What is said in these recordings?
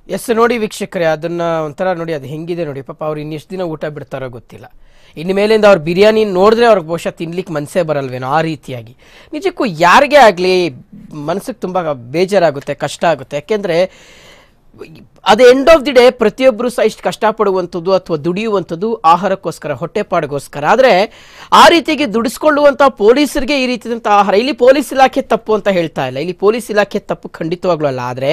S ನೋಡಿ ವೀಕ್ಷಕರೇ ಅದನ್ನ ಒಂಥರ ನೋಡಿ ಅದು ಹೆಂಗಿದೆ ನೋಡಿ ಪಾಪ ಅವ್ರು ಇನ್ನೆಷ್ಟು ದಿನ ಊಟ ಬಿಡ್ತಾರೋ ಗೊತ್ತಿಲ್ಲ ಇನ್ನು ಮೇಲಿಂದ ಅವ್ರು ಬಿರಿಯಾನಿ ನೋಡಿದ್ರೆ ಅವ್ರಿಗೆ ಬಹುಶಃ ತಿನ್ಲಿಕ್ಕೆ ಮನಸ್ಸೇ ಬರಲ್ವೇನೋ ಆ ರೀತಿಯಾಗಿ ನಿಜಕ್ಕೂ ಯಾರಿಗೇ ಆಗಲಿ ಮನಸ್ಸಿಗೆ ತುಂಬ ಬೇಜಾರಾಗುತ್ತೆ ಕಷ್ಟ ಆಗುತ್ತೆ ಯಾಕೆಂದರೆ ಅದು ಎಂಡ್ ಆಫ್ ದಿ ಡೇ ಪ್ರತಿಯೊಬ್ಬರು ಸಹ ಇಷ್ಟು ಕಷ್ಟಪಡುವಂಥದ್ದು ಅಥವಾ ದುಡಿಯುವಂಥದ್ದು ಆಹಾರಕ್ಕೋಸ್ಕರ ಹೊಟ್ಟೆಪಾಡಿಗೋಸ್ಕರ ಆದರೆ ಆ ರೀತಿಗೆ ದುಡಿಸ್ಕೊಳ್ಳುವಂಥ ಪೊಲೀಸರಿಗೆ ಈ ರೀತಿಯಾದಂಥ ಆಹಾರ ಇಲ್ಲಿ ಪೊಲೀಸ್ ಇಲಾಖೆ ತಪ್ಪು ಅಂತ ಹೇಳ್ತಾ ಇಲ್ಲ ಇಲ್ಲಿ ಪೊಲೀಸ್ ಇಲಾಖೆ ತಪ್ಪು ಖಂಡಿತವಾಗ್ಲೂ ಅಲ್ಲ ಆದರೆ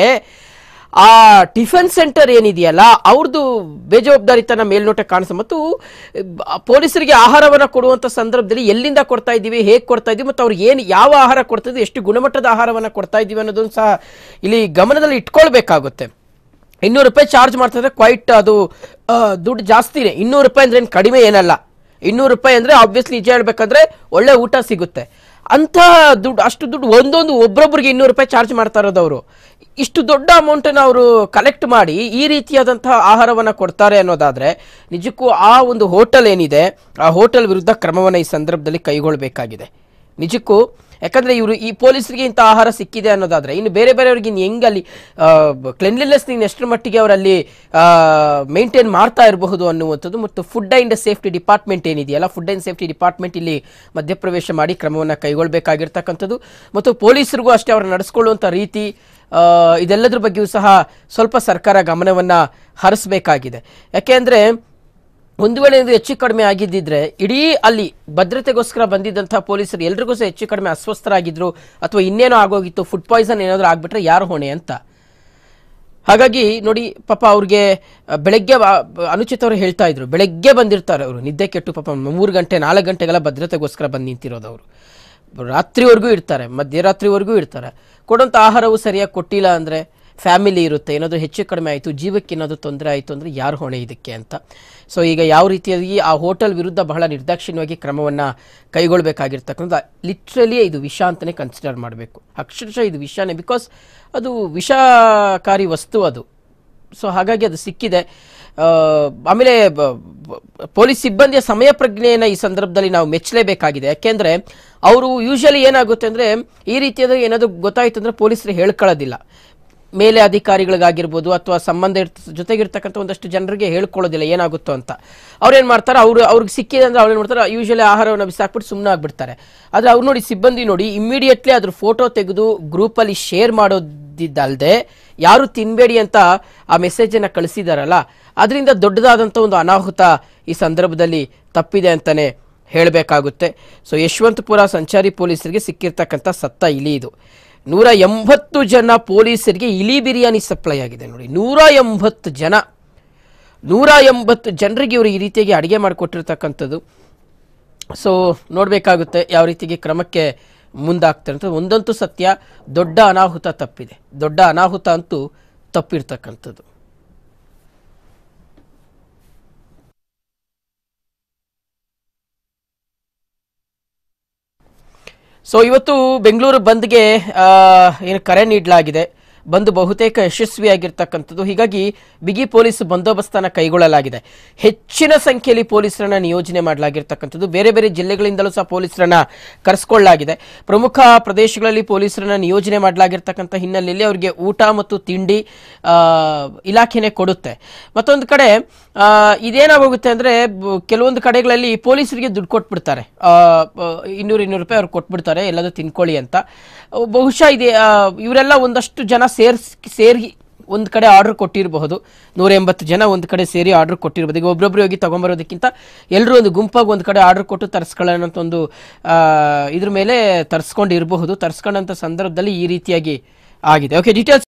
ಆ ಟಿಫನ್ ಸೆಂಟರ್ ಏನಿದೆಯಲ್ಲ ಅವ್ರದ್ದು ಬೇಜವಾಬ್ದಾರಿತನ ಮೇಲ್ನೋಟ ಕಾಣಿಸ ಮತ್ತು ಬ- ಪೊಲೀಸರಿಗೆ ಆಹಾರವನ್ನು ಕೊಡುವಂಥ ಸಂದರ್ಭದಲ್ಲಿ ಎಲ್ಲಿಂದ ಕೊಡ್ತಾ ಇದ್ದೀವಿ ಹೇಗೆ ಕೊಡ್ತಾ ಇದ್ದೀವಿ ಮತ್ತು ಅವ್ರಿಗೆ ಏನು ಯಾವ ಆಹಾರ ಕೊಡ್ತಾ ಇದ್ದೀವಿ ಎಷ್ಟು ಗುಣಮಟ್ಟದ ಆಹಾರವನ್ನು ಕೊಡ್ತಾ ಇದ್ದೀವಿ ಅನ್ನೋದನ್ನು ಸಹ ಇಲ್ಲಿ ಗಮನದಲ್ಲಿ ಇಟ್ಕೊಳ್ಬೇಕಾಗುತ್ತೆ ಇನ್ನೂರು ರೂಪಾಯಿ ಚಾರ್ಜ್ ಮಾಡ್ತಿದ್ರೆ ಕ್ವೈಟ್ ಅದು ಆ, ದುಡ್ಡು ಜಾಸ್ತಿನೇ ಇನ್ನೂರು ರೂಪಾಯಿ ಅಂದ್ರೆ ಏನು ಕಡಿಮೆ ಏನಲ್ಲ ಇನ್ನೂರು ರೂಪಾಯಿ ಅಂದರೆ ಆಬ್ವಿಯಸ್ಲಿ ನಿಜ ಹೇಳ್ಬೇಕಂದ್ರೆ ಒಳ್ಳೆ ಊಟ ಸಿಗುತ್ತೆ ಅಂಥ ದುಡ್ಡು ಅಷ್ಟು ದುಡ್ಡು ಒಂದೊಂದು ಒಬ್ರೊಬ್ರಿಗೆ ಇನ್ನೂರು ರೂಪಾಯಿ ಚಾರ್ಜ್ ಮಾಡ್ತಾ ಇರೋದು ಅವರು ಇಷ್ಟು ದೊಡ್ಡ ಅಮೌಂಟನ್ನು ಅವರು ಕಲೆಕ್ಟ್ ಮಾಡಿ ಈ ರೀತಿಯಾದಂತಹ ಆಹಾರವನ್ನು ಕೊಡ್ತಾರೆ ಅನ್ನೋದಾದರೆ ನಿಜಕ್ಕೂ ಆ ಒಂದು ಹೋಟೆಲ್ ಏನಿದೆ ಆ ಹೋಟೆಲ್ ವಿರುದ್ಧ ಕ್ರಮವನ್ನು ಈ ಸಂದರ್ಭದಲ್ಲಿ ಕೈಗೊಳ್ಳಬೇಕಾಗಿದೆ ನಿಜಕ್ಕೂ ಯಾಕಂದ್ರೆ ಇವರು ಈ ಪೊಲೀಸರಿಗೆ ಇಂಥ ಆಹಾರ ಸಿಕ್ಕಿದೆ ಅನ್ನೋದಾದ್ರೆ ಇನ್ನು ಬೇರೆ ಬೇರೆಯವ್ರಿಗೆ ಇನ್ನು ಹೆಂಗೆ ಅಲ್ಲಿ ಕ್ಲೆನ್ಲಿನೆಸ್ ನೀನು ಎಷ್ಟರ ಮಟ್ಟಿಗೆ ಅವರಲ್ಲಿ ಮೇಂಟೈನ್ ಮಾಡ್ತಾ ಇರಬಹುದು ಅನ್ನುವಂಥದ್ದು ಮತ್ತು ಫುಡ್ ಆ್ಯಂಡ್ ಸೇಫ್ಟಿ ಡಿಪಾರ್ಟ್ಮೆಂಟ್ ಏನಿದೆಯಲ್ಲ ಫುಡ್ ಆ್ಯಂಡ್ ಸೇಫ್ಟಿ ಡಿಪಾರ್ಟ್ಮೆಂಟ್ ಇಲ್ಲಿ ಮಧ್ಯಪ್ರವೇಶ ಮಾಡಿ ಕ್ರಮವನ್ನು ಕೈಗೊಳ್ಳಬೇಕಾಗಿರ್ತಕ್ಕಂಥದ್ದು ಮತ್ತು ಪೊಲೀಸರಿಗೂ ಅಷ್ಟೇ ಅವರು ನಡೆಸ್ಕೊಳ್ಳುವಂಥ ರೀತಿ ಆ, ಇದೆಲ್ಲದ್ರ ಬಗ್ಗೆಯೂ ಸಹ ಸ್ವಲ್ಪ ಸರ್ಕಾರ ಗಮನವನ್ನು ಹರಿಸಬೇಕಾಗಿದೆ ಯಾಕೆಂದರೆ ಒಂದು ವೇಳೆ ಇದು ಹೆಚ್ಚು ಕಡಿಮೆ ಆಗಿದ್ದಿದ್ರೆ ಇಡೀ ಅಲ್ಲಿ ಭದ್ರತೆಗೋಸ್ಕರ ಬಂದಿದ್ದಂಥ ಪೊಲೀಸರು ಎಲ್ರಿಗೂ ಸಹ ಹೆಚ್ಚು ಕಡಿಮೆ ಅಸ್ವಸ್ಥರಾಗಿದ್ರು ಅಥವಾ ಇನ್ನೇನೋ ಆಗೋಗಿತ್ತು ಫುಡ್ ಪಾಯ್ಸನ್ ಏನಾದರೂ ಆಗ್ಬಿಟ್ರೆ ಯಾರು ಹೊಣೆ ಅಂತ ಹಾಗಾಗಿ ನೋಡಿ ಪಾಪ ಅವ್ರಿಗೆ ಅಹ್, ಬೆಳಗ್ಗೆ ವ- ಬ- ಅನುಚಿತ್ ಅವರು ಹೇಳ್ತಾ ಇದ್ರು ಬೆಳಗ್ಗೆ ಬಂದಿರ್ತಾರೆ ಅವರು ನಿದ್ದೆ ಕೆಟ್ಟು ಪಾಪ ಮೂರು ಗಂಟೆ ನಾಲ್ಕು ಗಂಟೆಗೆಲ್ಲ ಭದ್ರತೆಗೋಸ್ಕರ ಬಂದು ನಿಂತಿರೋದು ಅವರು ರಾತ್ರಿವರೆಗೂ ಇರ್ತಾರೆ ಮಧ್ಯರಾತ್ರಿವರೆಗೂ ಇರ್ತಾರೆ ಕೊಡೋಂಥ ಆಹಾರವು ಸರಿಯಾಗಿ ಕೊಟ್ಟಿಲ್ಲ ಅಂದರೆ ಫ್ಯಾಮಿಲಿ ಇರುತ್ತೆ ಏನಾದರೂ ಹೆಚ್ಚು ಕಡಿಮೆ ಆಯಿತು ಜೀವಕ್ಕೆ ಏನಾದರೂ ತೊಂದರೆ ಆಯಿತು ಅಂದರೆ ಯಾರು ಹೊಣೆ ಇದಕ್ಕೆ ಅಂತ ಸೊ ಈಗ ಯಾವ ರೀತಿಯಾಗಿ ಆ ಹೋಟೆಲ್ ವಿರುದ್ಧ ಬಹಳ ನಿರ್ದಾಕ್ಷಿಣ್ಯವಾಗಿ ಕ್ರಮವನ್ನು ಕೈಗೊಳ್ಳಬೇಕಾಗಿರ್ತಕ್ಕಂಥ ಲಿಟ್ರಲಿ ಇದು ವಿಷ ಅಂತಲೇ ಕನ್ಸಿಡರ್ ಮಾಡಬೇಕು ಅಕ್ಷರಶಃ ಇದು ವಿಷಾನೇ ಬಿಕಾಸ್ ಅದು ವಿಷಕಾರಿ ವಸ್ತು ಅದು ಸೊ ಹಾಗಾಗಿ ಅದು ಸಿಕ್ಕಿದೆ ಆ, ಆಮೇಲೆ ಬ- ಬ- ಪೊಲೀಸ್ ಸಿಬ್ಬಂದಿಯ ಸಮಯ ಪ್ರಜ್ಞೆಯನ್ನು ಈ ಸಂದರ್ಭದಲ್ಲಿ ನಾವು ಮೆಚ್ಚಲೇಬೇಕಾಗಿದೆ ಯಾಕೆಂದರೆ ಅವರು ಯೂಶಲಿ ಏನಾಗುತ್ತೆ ಅಂದರೆ ಈ ರೀತಿಯಾದ ಏನಾದರೂ ಗೊತ್ತಾಯಿತು ಅಂದರೆ ಪೊಲೀಸರು ಹೇಳ್ಕೊಳ್ಳೋದಿಲ್ಲ ಮೇಲೆ ಅಧಿಕಾರಿಗಳಿಗಾಗಿರ್ಬೋದು ಅಥವಾ ಸಂಬಂಧ ಇರ್ತ ಜೊತೆಗಿರ್ತಕ್ಕಂಥ ಒಂದಷ್ಟು ಜನರಿಗೆ ಹೇಳ್ಕೊಳ್ಳೋದಿಲ್ಲ ಏನಾಗುತ್ತೋ ಅಂತ ಅವ್ರೇನು ಮಾಡ್ತಾರೆ ಅವರು ಅವ್ರಿಗೆ ಸಿಕ್ಕಿದೆ ಅಂದರೆ ಅವ್ರು ಏನು ಮಾಡ್ತಾರೆ ಯೂಶಲಿ ಆಹಾರವನ್ನು ಬಿಸಾಕ್ಬಿಟ್ಟು ಸುಮ್ಮನೆ ಆಗ್ಬಿಡ್ತಾರೆ ಆದರೆ ಅವ್ರು ನೋಡಿ ಸಿಬ್ಬಂದಿ ನೋಡಿ ಇಮ್ಮಿಡಿಯೇಟ್ಲಿ ಅದ್ರ ಫೋಟೋ ತೆಗೆದು ಗ್ರೂಪಲ್ಲಿ ಶೇರ್ ಮಾಡೋದಿದ್ದಲ್ಲದೆ ಯಾರು ತಿನ್ಬೇಡಿ ಅಂತ ಆ ಮೆಸೇಜನ್ನು ಕಳಿಸಿದಾರಲ್ಲ ಅದರಿಂದ ದೊಡ್ಡದಾದಂಥ ಒಂದು ಅನಾಹುತ ಈ ಸಂದರ್ಭದಲ್ಲಿ ತಪ್ಪಿದೆ ಅಂತಲೇ ಹೇಳಬೇಕಾಗುತ್ತೆ ಸೊ ಯಶವಂತಪುರ ಸಂಚಾರಿ ಪೊಲೀಸರಿಗೆ ಸಿಕ್ಕಿರ್ತಕ್ಕಂಥ ಸತ್ತ ಇಲಿ ಇದು ನೂರ ಎಂಬತ್ತು ಜನ ಪೊಲೀಸರಿಗೆ ಇಲಿ ಬಿರಿಯಾನಿ ಸಪ್ಲೈ ಆಗಿದೆ ನೋಡಿ ನೂರ ಎಂಬತ್ತು ಜನ ನೂರ ಎಂಬತ್ತು ಜನರಿಗೆ ಇವರು ಈ ರೀತಿಯಾಗಿ ಅಡುಗೆ ಮಾಡಿಕೊಟ್ಟಿರ್ತಕ್ಕಂಥದ್ದು ಸೊ ನೋಡಬೇಕಾಗುತ್ತೆ ಯಾವ ರೀತಿಗೆ ಕ್ರಮಕ್ಕೆ ಮುಂದಾಗ್ತಾರೆ ಅಂತ ಒಂದಂತೂ ಸತ್ಯ ದೊಡ್ಡ ಅನಾಹುತ ತಪ್ಪಿದೆ ದೊಡ್ಡ ಅನಾಹುತ ಅಂತೂ ತಪ್ಪಿರ್ತಕ್ಕಂಥದ್ದು ಸೊ ಇವತ್ತು ಬೆಂಗಳೂರು ಬಂದ್ಗೆ ಆ, ಏನು ಕರೆ ನೀಡಲಾಗಿದೆ ಬಂದ್ ಬಹುತೇಕ ಯಶಸ್ವಿಯಾಗಿರ್ತಕ್ಕಂಥದ್ದು ಹೀಗಾಗಿ ಬಿಗಿ ಪೊಲೀಸ್ ಬಂದೋಬಸ್ತನ್ನು ಕೈಗೊಳ್ಳಲಾಗಿದೆ ಹೆಚ್ಚಿನ ಸಂಖ್ಯೆಯಲ್ಲಿ ಪೊಲೀಸರನ್ನ ನಿಯೋಜನೆ ಮಾಡಲಾಗಿರ್ತಕ್ಕಂಥದ್ದು ಬೇರೆ ಬೇರೆ ಜಿಲ್ಲೆಗಳಿಂದಲೂ ಸಹ ಪೊಲೀಸರನ್ನ ಕರೆಸ್ಕೊಳ್ಳಲಾಗಿದೆ ಪ್ರಮುಖ ಪ್ರದೇಶಗಳಲ್ಲಿ ಪೊಲೀಸರನ್ನ ನಿಯೋಜನೆ ಮಾಡಲಾಗಿರ್ತಕ್ಕಂಥ ಹಿನ್ನೆಲೆಯಲ್ಲಿ ಅವರಿಗೆ ಊಟ ಮತ್ತು ತಿಂಡಿ ಆ, ಇಲಾಖೆನೇ ಕೊಡುತ್ತೆ ಮತ್ತೊಂದು ಕಡೆ ಆ, ಇದೇನಾಗೋಗುತ್ತೆ ಅಂದರೆ ಕೆಲವೊಂದು ಕಡೆಗಳಲ್ಲಿ ಪೊಲೀಸರಿಗೆ ದುಡ್ಡು ಕೊಟ್ಬಿಡ್ತಾರೆ ಆ, ಬ- ಇನ್ನೂರು ಇನ್ನೂರು ರೂಪಾಯಿ ಅವ್ರು ಕೊಟ್ಬಿಡ್ತಾರೆ ಎಲ್ಲದೂ ತಿನ್ಕೊಳ್ಳಿ ಅಂತ ಅಹ್, ಬಹುಶಃ ಇದೆ ಆ, ಇವರೆಲ್ಲ ಒಂದಷ್ಟು ಜನ ಸೇರ್ಸ್ ಸೇರಿ ಒಂದು ಕಡೆ ಆರ್ಡರ್ ಕೊಟ್ಟಿರಬಹುದು ನೂರ ಎಂಬತ್ತು ಜನ ಒಂದು ಕಡೆ ಸೇರಿ ಆರ್ಡರ್ ಕೊಟ್ಟಿರ್ಬೋದು ಈಗ ಒಬ್ರೊಬ್ರು ಹೋಗಿ ತಗೊಂಬರೋದಕ್ಕಿಂತ ಎಲ್ಲರೂ ಒಂದು ಗುಂಪಾಗಿ ಒಂದು ಕಡೆ ಆರ್ಡರ್ ಕೊಟ್ಟು ತರಿಸ್ಕೊಳ್ಳೋಣ ಅಂತ ಒಂದು ಆ, ಇದ್ರ ಮೇಲೆ ತರಿಸ್ಕೊಂಡಿರಬಹುದು ತರಿಸ್ಕೊಂಡಂಥ ಸಂದರ್ಭದಲ್ಲಿ ಈ ರೀತಿಯಾಗಿ ಆಗಿದೆ ಓಕೆ ಡೀಟೇಲ್ಸ್